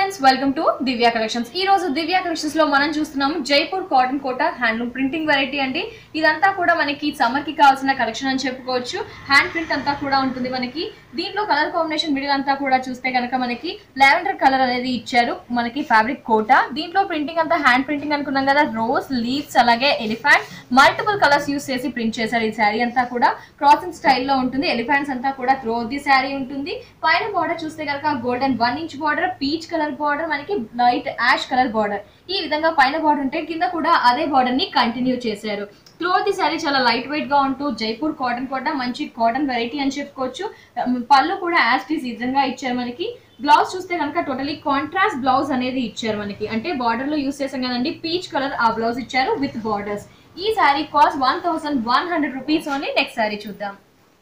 friends welcome to Divya collections ఈ రోజు Divya collections లో మనం చూస్తున్నాము Jaipur cotton Kota handloom printing variety అండి ఇదంతా కూడా మనకి సమ్మర్ కి కావాల్సిన కలెక్షన్ అని చెప్పుకోవచ్చు హ్యాండ్ ప్రింట్ అంతా కూడా ఉంటుంది మనకి దీంట్లో కలర్ కాంబినేషన్ మిడిల్ అంతా కూడా చూస్తే కనుక మనకి లావెండర్ కలర్ అనేది ఇచ్చారు మనకి ఫ్యాబ్రిక్ కోట దీంట్లో ప్రింటింగ్ అంతా హ్యాండ్ ప్రింటింగ్ అనుకున్నాం కదా రోజ్ లీవ్స్ అలాగే ఎలిఫెంట్ మల్టిపుల్ కలర్స్ యూస్ చేసి ప్రింట్ చేశారు ఈ శారీ అంతా కూడా క్రాసింగ్ స్టైల్లో ఉంటుంది ఎలిఫెంట్స్ అంతా కూడా త్రో ది శారీ ఉంటుంది పైన బార్డర్ చూస్తే కనుక golden one inch border peach colour border మనకి లైట్ యాష్ కలర్ బార్డర్ ఈ విధంగా పైన బార్డర్ ఉంటే కింద కూడా అదే బార్డర్ ని కంటిన్యూ చేశారు క్లోత్ ఈ శారీ చాలా లైట్ వెయిట్ గా ఉంటూ జైపూర్ కాటన్ కూడా మంచి కాటన్ వెరైటీ అని చెప్పుకోవచ్చు ఉమ్, పళ్ళు కూడా యాజ్ టీస్ విధంగా ఇచ్చారు మనకి బ్లౌజ్ చూస్తే కనుక టోటలీ కాంట్రాస్ట్ బ్లౌజ్ అనేది ఇచ్చారు మనకి అంటే బార్డర్ లో యూస్ చేసాం కదండి పీచ్ కలర్ ఆ బ్లౌజ్ ఇచ్చారు విత్ బార్డర్స్ ఈ sari cost one thousand one hundred rupees only next sari చూద్దాం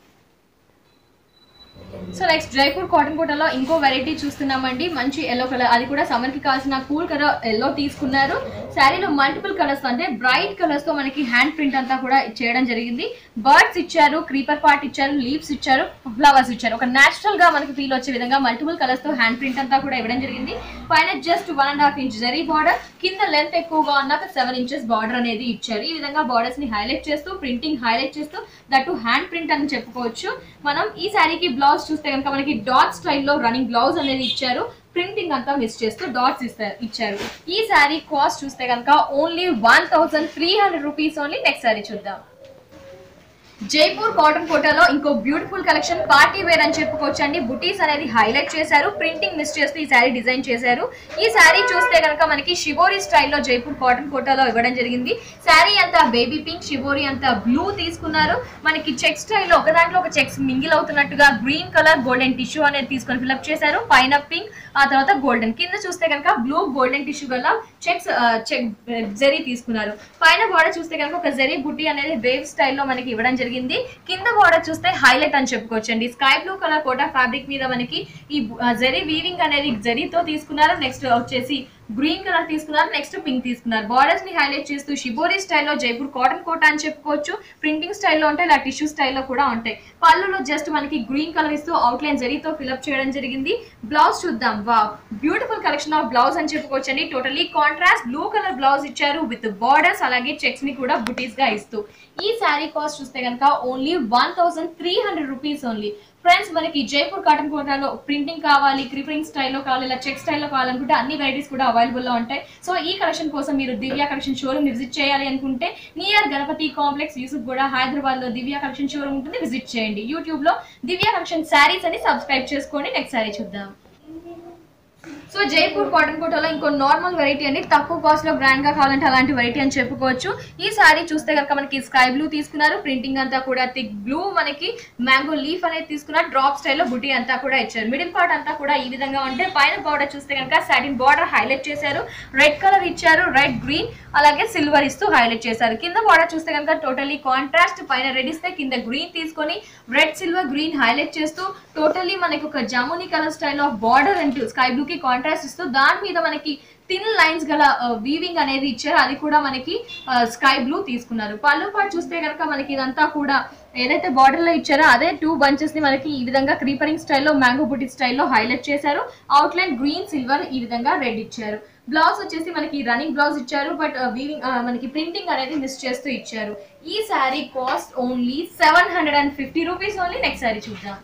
సో నెక్స్ట్ జైపూర్ కాటన్ కోటలో ఇంకో వెరైటీ చూస్తున్నామండి మంచి ఎల్లో కలర్ అది కూడా సమ్మర్ కి కావాల్సిన కూల్ కలర్ ఎల్లో తీసుకున్నారు శారీలో మల్టిపుల్ కలర్స్ అంటే బ్రైట్ కలర్స్ తో మనకి హ్యాండ్ ప్రింట్ అంతా కూడా చేయడం జరిగింది బర్డ్స్ ఇచ్చారు క్రీపర్ పార్ట్ ఇచ్చారు లీవ్స్ ఇచ్చారు ఫ్లవర్స్ ఇచ్చారు ఒక నేచురల్ గా మనకి ఫీల్ వచ్చే విధంగా మల్టిపుల్ కలర్స్ తో హ్యాండ్ ప్రింట్ అంతా కూడా ఇవ్వడం జరిగింది పైన just one and half inch zari border కింద లెంత్ ఎక్కువగా ఉన్నాక సెవెన్ ఇంచెస్ బార్డర్ అనేది ఇచ్చారు ఈ విధంగా బార్డర్స్ ని హైలైట్ చేస్తూ ప్రింటింగ్ హైలైట్ చేస్తూ దట్ హ్యాండ్ ప్రింట్ అని చెప్పుకోవచ్చు మనం ఈ శారీకి బ్లౌజ్ చూస్తే కనుక మనకి డాట్ స్టైల్లో రన్నింగ్ బ్లౌజ్ అనేది ఇచ్చారు ప్రింటింగ్ అంతా మిస్ చేస్తూ డాట్స్ ఇస్తారు ఇచ్చారు ఈ శారీ కాస్ట్ చూస్తే కనుక only one thousand three hundred rupees only next sari చూద్దాం జైపూర్ కాటన్ కోటాలో ఇంకో బ్యూటిఫుల్ కలెక్షన్ పార్టీ వేర్ అని చెప్పుకోవచ్చు అండి బుటీస్ అనేది హైలైట్ చేశారు ప్రింటింగ్ మిస్ చేస్తూ ఈ శారీ డిజైన్ చేశారు ఈ శారీ చూస్తే కనుక మనకి షిబోరి స్టైల్లో జైపూర్ కాటన్ కోటాలో ఇవ్వడం జరిగింది శారీ అంతా బేబీ పింక్ షిబోరి అంతా బ్లూ తీసుకున్నారు మనకి చెక్ స్టైల్లో ఒక దాంట్లో ఒక చెక్స్ మింగిల్ అవుతున్నట్టుగా గ్రీన్ కలర్ గోల్డెన్ టిష్యూ అనేది తీసుకొని ఫిల్అప్ చేశారు పైన పింక్ ఆ తర్వాత గోల్డెన్ కింద చూస్తే కనుక బ్లూ గోల్డెన్ టిష్యూ గల చెక్స్ చెక్ జరీ తీసుకున్నారు పైన బార్డర్ చూస్తే కనుక ఒక జరీ బుట్టి అనేది వేవ్ స్టైల్లో మనకి ఇవ్వడం జరిగింది కింద బార్డర్ చూస్తే హైలైట్ అని చెప్పుకోవచ్చండి sky blue colour Kota fabric మీద మనకి ఈ బు- ఆ జరీ వీవింగ్ అనేది జరీతో తీసుకున్నారు నెక్స్ట్ వచ్చేసి గ్రీన్ కలర్ తీసుకున్నారు నెక్స్ట్ పింక్ తీసుకున్నారు బార్డర్స్ ని హైలైట్ చేస్తూ షిబోరి స్టైల్లో జైపూర్ కాటన్ కోట అని చెప్పుకోవచ్చు ప్రింటింగ్ స్టైల్లో ఉంటాయి ఇలా టిష్యూ స్టైల్లో కూడా ఉంటాయి పళ్ళులో జస్ట్ మనకి గ్రీన్ కలర్ ఇస్తూ అవుట్ లైన్ జరీతో ఫిల్అప్ చేయడం జరిగింది బ్లౌజ్ చూద్దాం వా బ్యూటిఫుల్ కలెక్షన్ ఆఫ్ బ్లౌజ్ అని చెప్పుకోవచ్చు అండి totally contrast blue colour blouse ఇచ్చారు విత్ బార్డర్స్ అలాగే చెక్స్ ని కూడా బుటీస్ గా ఇస్తూ ఈ శారీ కాస్ట్ చూస్తే కనుక only one thousand three hundred rupees only friends మనకి జైపూర్ కాటన్ కోటాలో ప్రింటింగ్ కావాలి క్రీపరింగ్ స్టైల్లో కావాలి ఇలా చెక్ స్టైల్లో కావాలనుకుంటే అన్ని వెరైటీస్ కూడా అవైలబుల్ లో ఉంటాయి సో ఈ కలెక్షన్ కోసం మీరు దివ్య కలెక్షన్ షోరూమ్ విజిట్ చేయాలి అనుకుంటే నియర్ గణపతి కాంప్లెక్స్ యూసుఫ్ కూడా హైదరాబాద్ లో దివ్య కలెక్షన్ షోరూమ్ ఉంటుంది విజిట్ చేయండి యూట్యూబ్ లో దివ్య కలెక్షన్ శారీస్ అని సబ్స్క్రైబ్ చేసుకోండి నెక్స్ట్ శారీ చూద్దాం సో జైపూర్ కాటన్ కోటలో ఇంకో నార్మల్ వెరైటీ అండి తక్కువ కాస్ట్ లో గ్రాండ్ గా కావాలంటే అలాంటి వెరైటీ అని చెప్పుకోవచ్చు ఈ సారీ చూస్తే కనుక మనకి స్కై బ్లూ తీసుకున్నారు ప్రింటింగ్ అంతా కూడా థిక్ బ్లూ మనకి మ్యాంగో లీఫ్ అనేది తీసుకున్నారు డ్రాప్ స్టైల్లో బుటీ అంతా కూడా ఇచ్చారు మిడిల్ పార్ట్ అంతా కూడా ఈ విధంగా ఉంటే పైన బార్డర్ చూస్తే కనుక సాటిన్ బార్డర్ హైలైట్ చేశారు రెడ్ కలర్ ఇచ్చారు రెడ్ గ్రీన్ అలాగే సిల్వర్ ఇస్తూ హైలైట్ చేశారు కింద బార్డర్ చూస్తే కనుక టోటలీ కాంట్రాస్ట్ పైన రెడ్ ఇస్తే కింద గ్రీన్ తీసుకొని రెడ్ సిల్వర్ గ్రీన్ హైలైట్ చేస్తూ టోటలీ మనకి ఒక జామునీ కలర్ స్టైల్ ఆఫ్ బార్డర్ అంటూ స్కై బ్లూ కి కాంట్రాస్ట్ ఇస్తూ దాని మీద మనకి థిన్ లైన్స్ గల వీవింగ్ అనేది ఇచ్చారు అది కూడా మనకి స్కై బ్లూ తీసుకున్నారు పళ్ళు పాటు చూస్తే కనుక మనకి ఇదంతా కూడా ఏదైతే బార్డర్ లో ఇచ్చారో అదే టూ బంచెస్ ని మనకి ఈ విధంగా క్రీపరింగ్ స్టైల్లో మ్యాంగో బుటీ స్టైల్లో హైలైట్ చేశారు అవుట్ లైన్ గ్రీన్ సిల్వర్ ఈ విధంగా రెడ్ ఇచ్చారు బ్లౌజ్ వచ్చేసి మనకి రన్నింగ్ బ్లౌజ్ ఇచ్చారు బట్ వీవింగ్ మనకి ప్రింటింగ్ అనేది మిస్ చేస్తూ ఇచ్చారు ఈ sari cost only seven hundred and fifty rupees only next sari చూద్దాం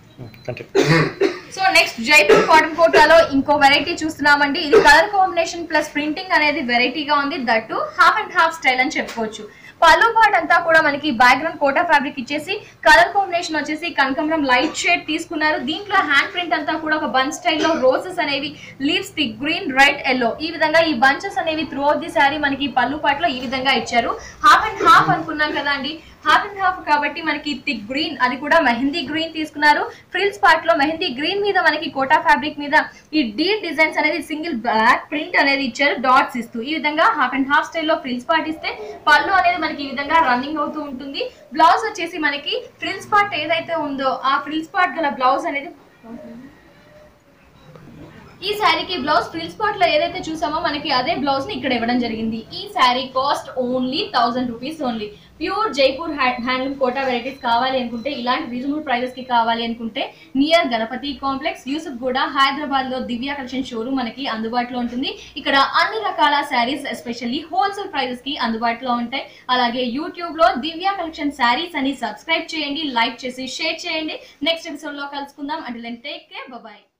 సో నెక్స్ట్ జైపూర్ కాటన్ కోటాలో ఇంకో వెరైటీ చూస్తున్నామండి ఇది కలర్ కాంబినేషన్ ప్లస్ ప్రింటింగ్ అనేది వెరైటీగా ఉంది that half and half style అని చెప్పుకోవచ్చు పళ్ళు పార్ట్ అంతా కూడా మనకి బ్యాక్గ్రౌండ్ కోటా ఫ్యాబ్రిక్ ఇచ్చేసి కలర్ కాంబినేషన్ వచ్చేసి కనకంబరం లైట్ షేడ్ తీసుకున్నారు దీంట్లో హ్యాండ్ ప్రింట్ అంతా కూడా ఒక బన్ స్టైల్లో రోజెస్ అనేవి leaves the green red yellow ఈ విధంగా ఈ బంచెస్ అనేవి త్రూ ది శారీ మనకి పళ్ళు పాటలో ఈ విధంగా ఇచ్చారు హాఫ్ అండ్ హాఫ్ అనుకున్నాం కదా అండి హాఫ్ అండ్ హాఫ్ కాబట్టి మనకి థిక్ గ్రీన్ అది కూడా మెహందీ గ్రీన్ తీసుకున్నారు ఫ్రిల్స్ పార్ట్ లో మెహందీ గ్రీన్ మీద మనకి కోటా ఫ్యాబ్రిక్ మీద ఈ డీ డిజైన్స్ అనేది సింగిల్ బ్లాక్ ప్రింట్ అనేది ఇచ్చారు డాట్స్ ఇస్తూ ఈ విధంగా హాఫ్ అండ్ హాఫ్ స్టైల్లో ఫ్రిల్స్ పార్ట్ ఇస్తే పళ్ళు అనేది మనకి ఈ విధంగా రన్నింగ్ అవుతూ ఉంటుంది బ్లౌజ్ వచ్చేసి మనకి ఫ్రిల్స్ పార్ట్ ఏదైతే ఉందో ఆ ఫ్రిల్స్ పార్ట్ గల బ్లౌజ్ అనేది ఈ శారీకి బ్లౌజ్ ఫిల్ స్పాట్ లో ఏదైతే చూసామో మనకి అదే బ్లౌజ్ ని ఇక్కడ ఇవ్వడం జరిగింది ఈ sari cost only thousand rupees only pure Jaipur handloom Kota varieties కావాలి అనుకుంటే ఇలాంటి రీజనబుల్ ప్రైజెస్ కి కావాలి అనుకుంటే నియర్ గణపతి కాంప్లెక్స్ యూసుఫ్ గూడ హైదరాబాద్ లో దివ్య కలెక్షన్ షోరూమ్ మనకి అందుబాటులో ఉంటుంది ఇక్కడ అన్ని రకాల శారీస్ ఎస్పెషల్లీ హోల్సేల్ ప్రైజెస్ కి అందుబాటులో ఉంటాయి అలాగే యూట్యూబ్ లో దివ్య కలెక్షన్ శారీస్ అని సబ్స్క్రైబ్ చేయండి లైక్ చేసి షేర్ చేయండి నెక్స్ట్ ఎపిసోడ్ లో కలుసుకుందాం అంటే టేక్ కేర్ బాయ్